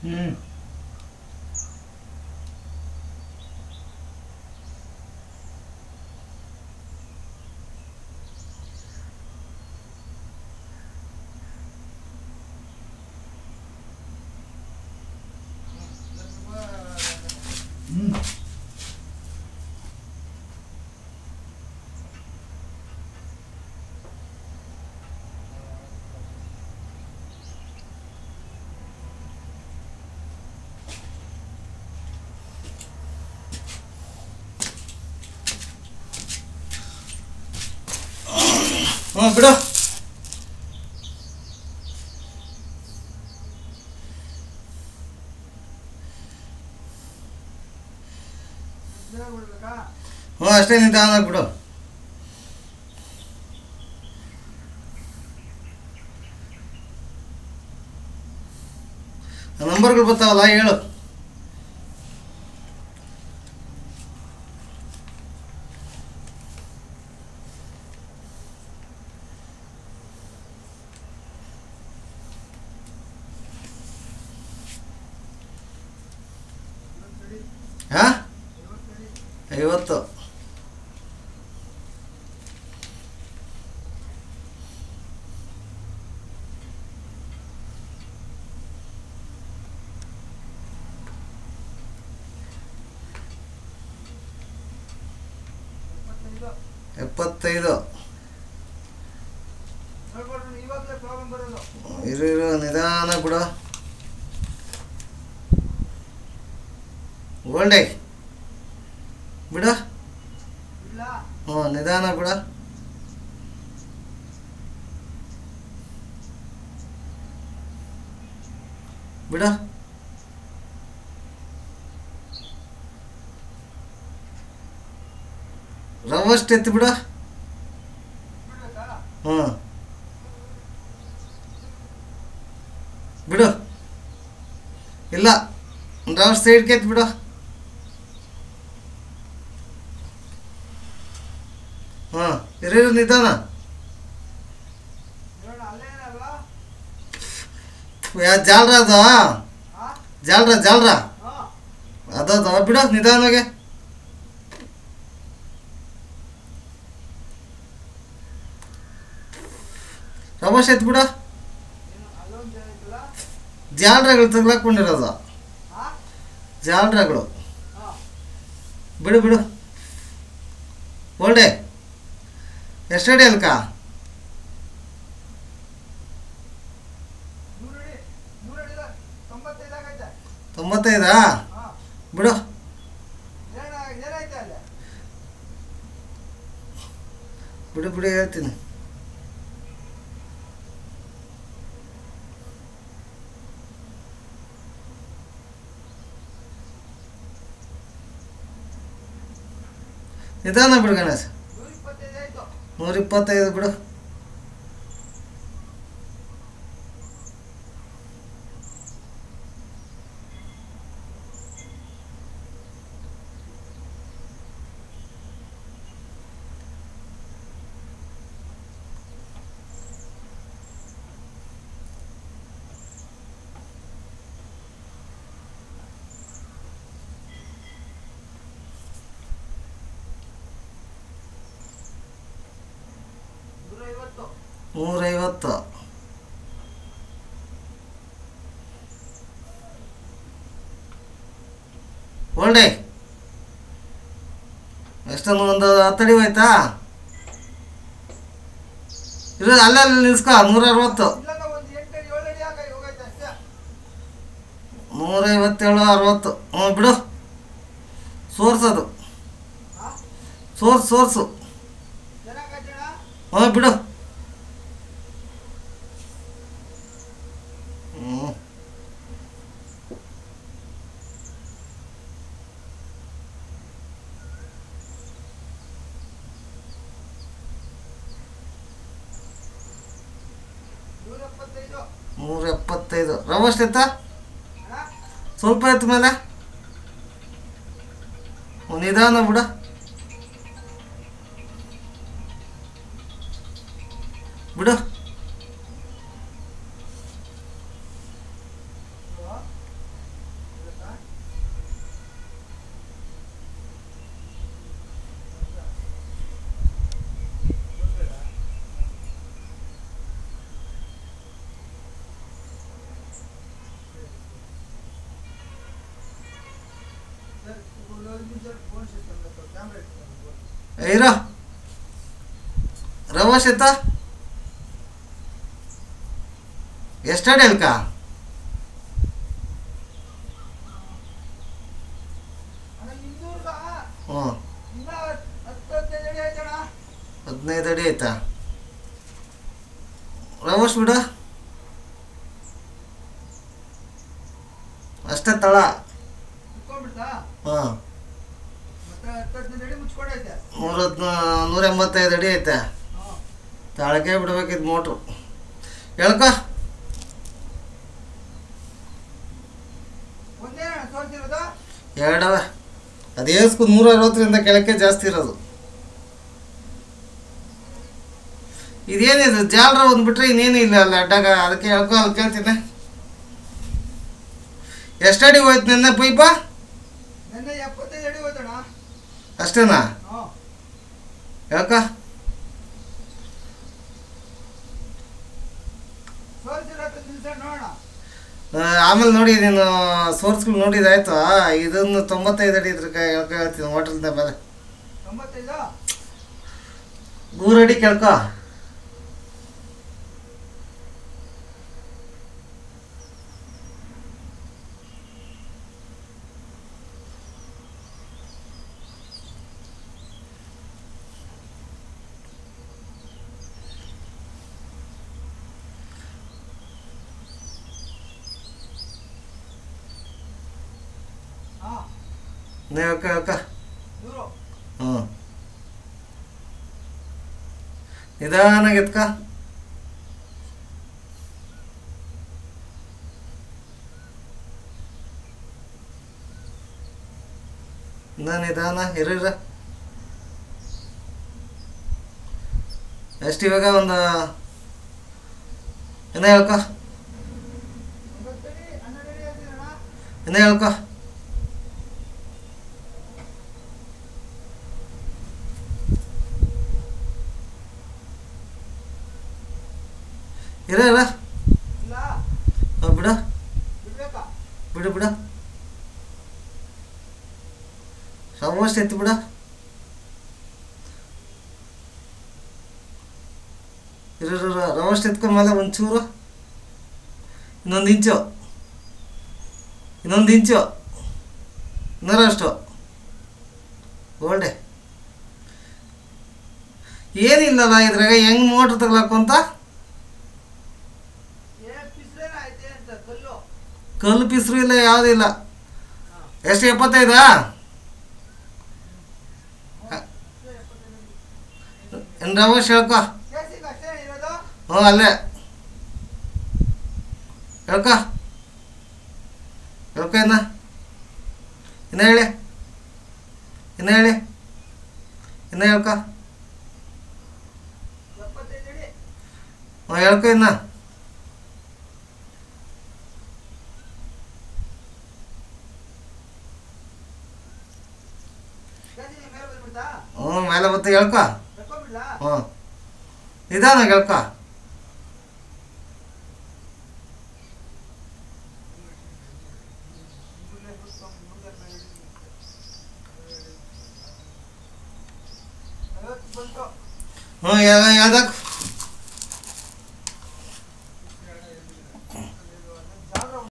ಹ್ಞೂ ಹ್ಞೂ ಹ್ಞೂ ಬಿಡು ಹ್ಞೂ ಅಷ್ಟೇ ನಿಧಾನ ಬಿಡು ನಂಬರ್ಗಳು ಬರ್ತಾವಲ್ಲ ಹೇಳು ಹಾಂ ಐವತ್ತು ಎಪ್ಪತ್ತೈದು ಇರು ಇರು ನಿಧಾನ ಬಿಡು ಓಲ್ಡೇ ಬಿಡು ಹ್ಞೂ ನಿಧಾನ ಬಿಡು ಬಿಡು ರವಷ್ಟು ಎತ್ತಿ ಬಿಡು ಹ್ಞೂ ಬಿಡು ಇಲ್ಲ ರವಷ್ಟು ಸೈಡ್ಗೆ ಎತ್ತಿ ಬಿಡು ಹಾಂ ಇರು ನಿಧಾನ ಯಾ ಜಾಲ್ರ ಅದ ಜಾಲ್ರ ಜಾಲ್ರ ಅದದ ಬಿಡು ನಿಧಾನವಾಗಿ ರಮೇಶ್ ಎತ್ ಬಿಡು ಜಾಲ್ರಗಳು ತಗ್ಲಾಕೊಂಡಿರೋದು ಜಾಲ್ರಗಳು ಬಿಡು ಬಿಡು ಓಲ್ಡೆ ಎಷ್ಟಡಿ ಅಲ್ಕ ತೊಂಬತ್ತೈದಾ ಬಿಡು ಬಿಡು ಬಿಡು ಹೇಳ್ತೀನಿ ನಿಧಾನ ಬಿಡು ಗಣೇಶ್ ನೂರ ಇಪ್ಪತ್ತೈದು ಬಿಡು ನೂರೈವತ್ತು ಒಳ್ಳೆ ಎಷ್ಟೊಂದು ಒಂದು ಹತ್ತಡಿ ಹೋಯ್ತಾ ಇರೋ ಅಲ್ಲೇ ನಿಲ್ಸ್ಕೊ ನೂರ ಅರವತ್ತು ನೂರೈವತ್ತೇಳು ಅರವತ್ತು ಹ್ಞೂ ಬಿಡು ಸೋರ್ಸೋದು ಸೋರ್ಸು ಸೋರ್ಸು ಹ್ಞೂ ಬಿಡು ಹ್ಞೂ ನೂರ ಎಪ್ಪತ್ತೈದು ರವೆ ಎಷ್ಟು ಎತ್ತ ಸ್ವಲ್ಪ ಎತ್ತ ಮೇಲೆ ಒಂದ್ ನಿಧಾನ ಬಿಡ ಬಿಡು ಇರೋ ರವಸ್ ಎತ್ತ ಎಷ್ಟಡಿ ಅಲ್ಕ ಹ್ಞೂ ಹದಿನೈದು ಅಡಿ ಆಯ್ತಾ ರವಸ್ ಬಿಡು ಅಷ್ಟೇ ತಳ ಹಾಂ ನೂರ ನೂರ ಎಂಬತ್ತೈದು ಅಡಿ ಐತೆ ತಾಳಕ್ಕೆ ಬಿಡ್ಬೇಕಿದ್ ಮೋಟ್ರು ಹೇಳ್ಕೊ ಎರಡವ ಅದೇಸ್ಕು ನೂರ ಅರವತ್ತರಿಂದ ಕೆಳಕ್ಕೆ ಜಾಸ್ತಿ ಇರೋದು ಇದೇನಿದು ಜಾಲರ ಒಂದು ಬಿಟ್ರೆ ಇನ್ನೇನು ಇಲ್ಲ ಅಲ್ಲ ಅಡ್ಡಾಗ ಅದಕ್ಕೆ ಹೇಳ್ಕೊ ಅಲ್ಲಿ ಕೇಳ್ತೀನಿ ಎಷ್ಟಡಿ ಹೋಯ್ತು ನಿನ್ನೆ ಪೈಪ ಅಷ್ಟೇನಾ ಹೇಳ್ಕ ಆ, ಆಮೇಲೆ ನೋಡಿ ನೀನು ಸೋರ್ಸ್ಗಳು ನೋಡಿದಾಯ್ತು ಇದನ್ನು ತೊಂಬತ್ತೈದು ಅಡಿ ಇದ್ರ ಹೇಳ್ಕೊ ಹೇಳ್ತೀನಿ ಹೋಟೆಲ್ದ ಮೇಲೆ ನೂರು ಅಡಿ ಕೇಳ್ಕೊ ನೀ ಹೇಳ್ಕ ಹೇಳ್ಕ ಹ್ಞೂ ನಿಧಾನಾಗಿ ಎತ್ಕ ಇನ್ನ ನಿಧಾನ ಇರ ಎಷ್ಟು ಇವಾಗ ಒಂದು ಇನ್ನ ಹೇಳ್ಕೊ ಇನ್ನ ಹೇಳ್ಕೊ ಇರ ಇರ ಹಾಂ ಬಿಡ ಬಿಡು ಬಿಡ ಸಮೋಸ ಎತ್ತು ಬಿಡ ಇರ ರವಷ್ಟು ಎತ್ಕೊಂಡ ಮೇಲೆ ಒಂಚೂರು ಇನ್ನೊಂದು ಇಂಚು ಇನ್ನೊಂದು ಇಂಚು ಇನ್ನೂರ ಅಷ್ಟು ಓಲ್ಡೆ ಏನಿಲ್ಲಲ್ಲ ಇದ್ರಾಗ ಹೆಂಗ್ ಮೋಟ್ರ್ ತಗೊಳಕು ಅಂತ ಕಲ್ಲು ಪಿಸ್ರು ಇಲ್ಲ ಯಾವುದೂ ಇಲ್ಲ ಎಷ್ಟು ಎಪ್ಪತ್ತೈದಾ ಏನು ರಮೇಶ್ ಹೇಳ್ಕೊ ಹ್ಞೂ ಅಲ್ಲೇ ಹೇಳ್ಕೊ ಹೇಳ್ಕೊ ಇನ್ನ ಇನ್ನ ಹೇಳಿ ಇನ್ನ ಹೇಳಿ ಇನ್ನ ಹೇಳ್ಕೊ ಹ್ಞೂ ಹೇಳ್ಕೊ ಇನ್ನ ಹ್ಞೂ ಮೇಲೆ ಬತ್ತ ಹೇಳ್ಕೊ ಹ್ಞೂ ನಿಧಾನ ಹೇಳ್ಕೊ ಹ್ಞೂ ಯಾವ್ದಾಕು